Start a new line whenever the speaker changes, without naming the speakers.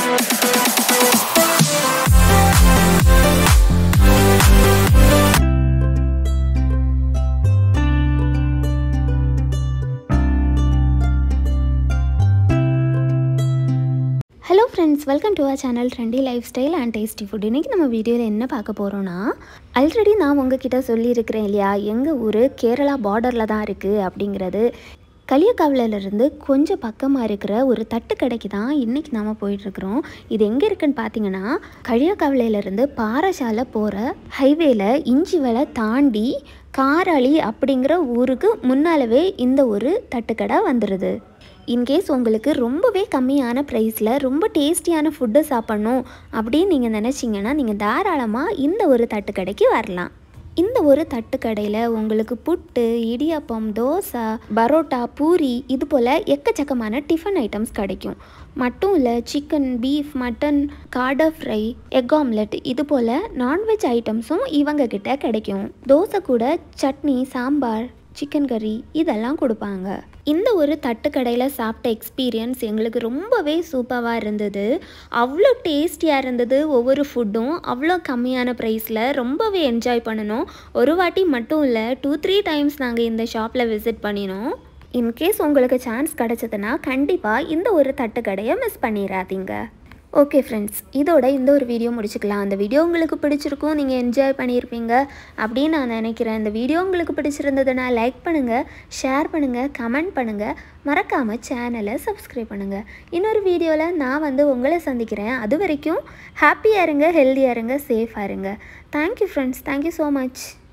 hello friends welcome to our channel trendy lifestyle and tasty food இன்றைக்கி நம்ம வீடியோவில் என்ன பார்க்க போகிறோன்னா ஆல்ரெடி நான் உங்ககிட்ட சொல்லியிருக்கிறேன் இல்லையா எங்கள் ஊர் கேரளா பார்டரில் தான் இருக்குது அப்படிங்கிறது களியக்காவிலிருந்து கொஞ்சம் பக்கமாக இருக்கிற ஒரு தட்டு கடைக்கு தான் இன்றைக்கி நாம் போயிட்டுருக்குறோம் இது எங்கே இருக்குன்னு பார்த்தீங்கன்னா களியக்காவிலிருந்து பாறசாலை போகிற ஹைவேல இஞ்சி வலை தாண்டி காராளி அப்படிங்கிற ஊருக்கு முன்னாலவே இந்த ஒரு தட்டுக்கடை வந்துடுது இன்கேஸ் உங்களுக்கு ரொம்பவே கம்மியான ப்ரைஸில் ரொம்ப டேஸ்டியான ஃபுட்டு சாப்பிட்ணும் அப்படின்னு நீங்கள் நினச்சிங்கன்னா நீங்கள் தாராளமாக இந்த ஒரு தட்டுக்கடைக்கு வரலாம் இந்த ஒரு தட்டுக்கடையில் உங்களுக்கு புட்டு இடியாப்பம் தோசை பரோட்டா பூரி இது போல் எக்கச்சக்கமான டிஃபன் ஐட்டம்ஸ் கிடைக்கும் மட்டும் இல்லை சிக்கன் பீஃப் மட்டன் காடை ஃப்ரை எக் ஆம்லெட் இது போல் நான்வெஜ் ஐட்டம்ஸும் இவங்க கிட்ட கிடைக்கும் தோசை கூட சட்னி சாம்பார் சிக்கன் கறி இதெல்லாம் கொடுப்பாங்க இந்த ஒரு தட்டுக்கடையில் சாப்பிட்ட எக்ஸ்பீரியன்ஸ் எங்களுக்கு ரொம்பவே சூப்பராக இருந்தது அவ்வளோ டேஸ்டியாக இருந்தது ஒவ்வொரு ஃபுட்டும் அவ்வளோ கம்மியான ப்ரைஸில் ரொம்பவே என்ஜாய் பண்ணணும் ஒரு வாட்டி மட்டும் இல்லை டூ த்ரீ டைம்ஸ் நாங்கள் இந்த ஷாப்பில் விசிட் பண்ணினோம் இன்கேஸ் உங்களுக்கு சான்ஸ் கிடச்சதுன்னா கண்டிப்பாக இந்த ஒரு தட்டுக்கடையை மிஸ் பண்ணிடாதீங்க ஓகே ஃப்ரெண்ட்ஸ் இதோட இந்த ஒரு வீடியோ முடிச்சுக்கலாம் அந்த வீடியோ உங்களுக்கு பிடிச்சிருக்கும் நீங்கள் என்ஜாய் பண்ணியிருப்பீங்க அப்படின்னு நான் நினைக்கிறேன் இந்த வீடியோ உங்களுக்கு பிடிச்சிருந்ததுன்னா லைக் பண்ணுங்கள் ஷேர் பண்ணுங்கள் கமெண்ட் பண்ணுங்கள் மறக்காமல் சேனலை சப்ஸ்கிரைப் பண்ணுங்கள் இன்னொரு வீடியோவில் நான் வந்து உங்களை சந்திக்கிறேன் அது வரைக்கும் ஹாப்பியாக இருங்க ஹெல்த்தியாக இருங்க சேஃபாக இருங்க thank you friends thank you so much